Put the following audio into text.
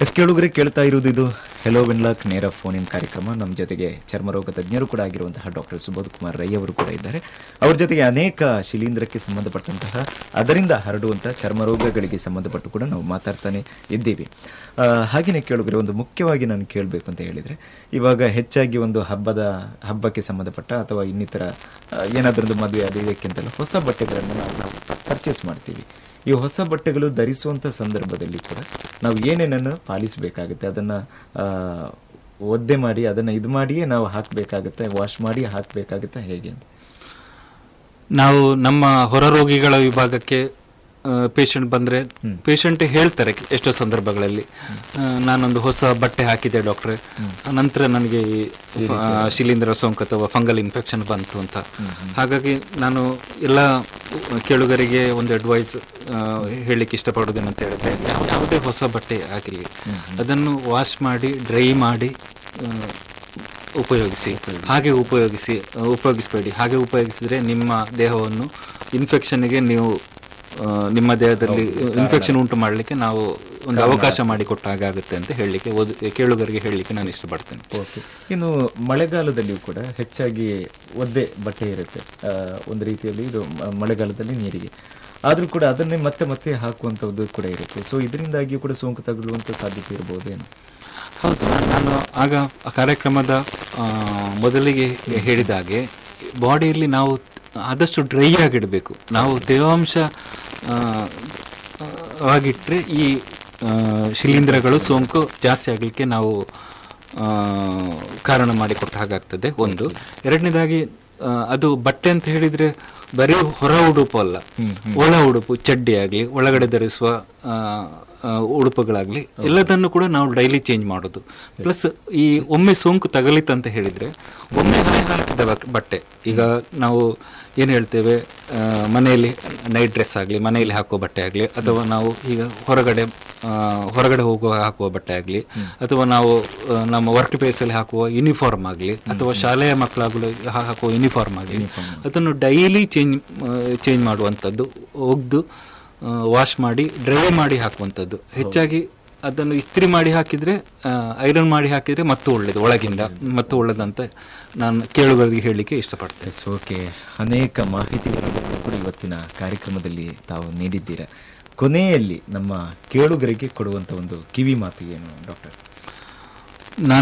S ಕೇಳುಗರೆ ಕೇಳ್ತಾ ಇರುವುದು ಇದು ಹೆಲೋ ವಿನ್ಲಾಕ್ ನೇರ ಫೋನ್ ಇನ್ ಕಾರ್ಯಕ್ರಮ ನಮ್ಮ ಜೊತೆಗೆ ಚರ್ಮರೋಗ ತಜ್ಞರು ಕೂಡ ಆಗಿರುವಂತಹ ಡಾಕ್ಟರ್ ಸುಬೋಧ್ ಕುಮಾರ್ ರೈ ಅವರು ಕೂಡ ಇದ್ದಾರೆ ಅವ್ರ ಜೊತೆಗೆ ಅನೇಕ ಶಿಲೀಂಧ್ರಕ್ಕೆ ಸಂಬಂಧಪಟ್ಟಂತಹ ಅದರಿಂದ ಹರಡುವಂತಹ ಚರ್ಮರೋಗಗಳಿಗೆ ಸಂಬಂಧಪಟ್ಟು ಕೂಡ ನಾವು ಮಾತಾಡ್ತಾನೆ ಇದ್ದೀವಿ ಆ, ಹಾಗೇನೆ ಕೇಳುಗರೆ ಒಂದು ಮುಖ್ಯವಾಗಿ ನಾನು ಕೇಳಬೇಕು ಅಂತ ಹೇಳಿದ್ರೆ ಇವಾಗ ಹೆಚ್ಚಾಗಿ ಒಂದು ಹಬ್ಬದ ಹಬ್ಬಕ್ಕೆ ಸಂಬಂಧಪಟ್ಟ ಅಥವಾ ಇನ್ನಿತರ ಆ, ಏನಾದ್ರೊಂದು ಮದುವೆ ಅದು ಇದಕ್ಕಿಂತಲೂ ಹೊಸ ಬಟ್ಟೆಗಳನ್ನು ನಾವು ನಾವು ಪರ್ಚೇಸ್ ಮಾಡ್ತೀವಿ ಈ ಹೊಸ ಬಟ್ಟೆಗಳು ಧರಿಸುವಂಥ ಸಂದರ್ಭದಲ್ಲಿ ಕೂಡ ನಾವು ಏನೇನನ್ನು ಪಾಲಿಸಬೇಕಾಗುತ್ತೆ ಅದನ್ನು ಒದ್ದೆ ಮಾಡಿ ಅದನ್ನು ಇದು ಮಾಡಿಯೇ ನಾವು ಹಾಕಬೇಕಾಗುತ್ತೆ ವಾಶ್ ಮಾಡಿ ಹಾಕಬೇಕಾಗುತ್ತೆ ಹೇಗೆ ಅಂತ ನಾವು ನಮ್ಮ ಹೊರರೋಗಿಗಳ ವಿಭಾಗಕ್ಕೆ ಪೇಷಂಟ್ ಬಂದ್ರೆ ಪೇಷಂಟ್ ಹೇಳ್ತಾರೆ ಎಷ್ಟೋ ಸಂದರ್ಭಗಳಲ್ಲಿ ಆ, ನಾನೊಂದು ಹೊಸ ಬಟ್ಟೆ ಹಾಕಿದೆ ಡಾಕ್ಟ್ರೆ ನಂತರ ನನಗೆ ಈ, ಆ, ಶಿಲೀಂಧ್ರ ಸೋಂಕು ಅಥವಾ ಫಂಗಲ್ ಇನ್ಫೆಕ್ಷನ್ ಬಂತು ಅಂತ ಹಾಗಾಗಿ ನಾನು ಎಲ್ಲ ಕೇಳುಗರಿಗೆ ಒಂದು ಅಡ್ವೈಸ್ ಹೇಳಲಿಕ್ಕೆ ಇಷ್ಟಪಡೋದೇನಂತ ಹೇಳಿದ್ರೆ ಯಾವ- ಯಾವುದೇ ಹೊಸ ಬಟ್ಟೆ ಆಗಿರಲಿ ಅದನ್ನು ವಾಶ್ ಮಾಡಿ ಡ್ರೈ ಮಾಡಿ ಆ, ಉಪಯೋಗಿಸಿ ಹಾಗೆ ಉಪಯೋಗಿಸಿ ಉಪಯೋಗಿಸಬೇಡಿ ಹಾಗೆ ಉಪಯೋಗಿಸಿದ್ರೆ ನಿಮ್ಮ ದೇಹವನ್ನು ಇನ್ಫೆಕ್ಷನ್ಗೆ ನೀವು ಆ, ನಿಮ್ಮ ದೇಹದಲ್ಲಿ ಇನ್ಫೆಕ್ಷನ್ ಉಂಟು ಮಾಡಲಿಕ್ಕೆ ನಾವು ಒಂದು ಅವಕಾಶ ಮಾಡಿಕೊಟ್ಟ ಹಾಗಾಗುತ್ತೆ ಅಂತ ಹೇಳಲಿಕ್ಕೆ ಓದು ಕೇಳುಗರಿಗೆ ಹೇಳಲಿಕ್ಕೆ ನಾನು ಇಷ್ಟಪಡ್ತೇನೆ ಓಕೆ ಇನ್ನು ಮಳೆಗಾಲದಲ್ಲಿಯೂ ಕೂಡ ಹೆಚ್ಚಾಗಿ ಒದ್ದೆ ಬಟ್ಟೆ ಇರುತ್ತೆ ಆ, ಒಂದು ರೀತಿಯಲ್ಲಿ ಇದು ಮ- ಮಳೆಗಾಲದಲ್ಲಿ ನೀರಿಗೆ ಆದರೂ ಕೂಡ ಅದನ್ನೇ ಮತ್ತೆ ಮತ್ತೆ ಹಾಕುವಂಥದ್ದು ಕೂಡ ಇರುತ್ತೆ ಸೊ ಇದರಿಂದಾಗಿಯೂ ಕೂಡ ಸೋಂಕು ತಗುಲುವಂಥ ಸಾಧ್ಯತೆ ಇರ್ಬೋದೇನು ಹೌದು ನಾನು ಆಗ ಆ ಕಾರ್ಯಕ್ರಮದ ಆ, ಮೊದಲಿಗೆ ಹೇಳಿದ ಹಾಗೆ ಬಾಡಿಯಲ್ಲಿ ನಾವು ಆದಷ್ಟು ಡ್ರೈ ಆಗಿಡಬೇಕು ನಾವು ತೇವಾಂಶ ಆ, ಆ, ವಾಗಿಟ್ರೆ ಈ ಆ, ಶಿಲೀಂಧ್ರಗಳು ಸೋಂಕು ಜಾಸ್ತಿ ಆಗಲಿಕ್ಕೆ ನಾವು ಆ, ಕಾರಣ ಮಾಡಿಕೊಟ್ಟ ಹಾಗಾಗ್ತದೆ ಒಂದು ಎರಡನೇದಾಗಿ ಆ, ಅದು ಬಟ್ಟೆ ಅಂತ ಹೇಳಿದ್ರೆ ಬರೀ ಹೊರ ಉಡುಪು ಅಲ್ಲ ಒಳ ಉಡುಪು ಚಡ್ಡಿ ಆಗಲಿ ಒಳಗಡೆ ಧರಿಸುವ ಆ, ಆ, ಉಡುಪುಗಳಾಗ್ಲಿ ಎಲ್ಲದನ್ನು ಕೂಡ ನಾವು ಡೈಲಿ ಚೇಂಜ್ ಮಾಡೋದು ಪ್ಲಸ್ ಈ ಒಮ್ಮೆ ಸೋಂಕು ತಗಲಿತ ಅಂತ ಹೇಳಿದ್ರೆ ಒಮ್ಮೆ ಹಾಯ್ ಹಾಕಿದ ಬಕ್- ಬಟ್ಟೆ ಈಗ ನಾವು ಏನು ಹೇಳ್ತೇವೆ ಆ, ಮನೆಯಲ್ಲಿ ನೈಟ್ ಡ್ರೆಸ್ ಆಗಲಿ ಮನೆಯಲ್ಲಿ ಹಾಕುವ ಬಟ್ಟೆ ಆಗಲಿ ಅಥವಾ ನಾವು ಈಗ ಹೊರಗಡೆ ಆ, ಹೊರಗಡೆ ಹೋಗುವ ಹಾಕುವ ಬಟ್ಟೆ ಆಗಲಿ ಅಥವಾ ನಾವು ಆ, ನಮ್ಮ ವರ್ಕ್ ಪ್ಲೇಸಲ್ಲಿ ಹಾಕುವ ಯೂನಿಫಾರ್ಮ್ ಆಗಲಿ ಅಥವಾ ಶಾಲೆಯ ಮಕ್ಕಳಾಗಲು ಹಾಕುವ ಯೂನಿಫಾರ್ಮ್ ಆಗಲಿ ಅದನ್ನು ಡೈಲಿ ಚೇಂಜ್ ಚೇಂಜ್ ಮಾಡುವಂಥದ್ದು ಒಗ್ದು ವಾಶ್ ಮಾಡಿ ಡ್ರೈ ಮಾಡಿ ಹಾಕುವಂಥದ್ದು ಹೆಚ್ಚಾಗಿ ಅದನ್ನು ಇಸ್ತ್ರಿ ಮಾಡಿ ಹಾಕಿದ್ರೆ ಐರನ್ ಮಾಡಿ ಹಾಕಿದ್ರೆ ಮತ್ತು ಒಳ್ಳೇದು ಒಳಗಿಂದ ಮತ್ತು ಒಳ್ಳೇದಂತ ನಾನು ಕೇಳುಗರಿಗೆ ಹೇಳಲಿಕ್ಕೆ ಇಷ್ಟಪಡ್ತೇನೆ ಎಸ್ ಓಕೆ ಅನೇಕ ಮಾಹಿತಿಗಳನ್ನು ಕೂಡ ಇವತ್ತಿನ ಕಾರ್ಯಕ್ರಮದಲ್ಲಿ ತಾವು ನೀಡಿದ್ದೀರಾ ಕೊನೆಯಲ್ಲಿ ನಮ್ಮ ಕೇಳುಗರಿಗೆ ಕೊಡುವಂಥ ಒಂದು ಕಿವಿ ಮಾತು ಏನು ಡಾಕ್ಟರ್ ನಾನು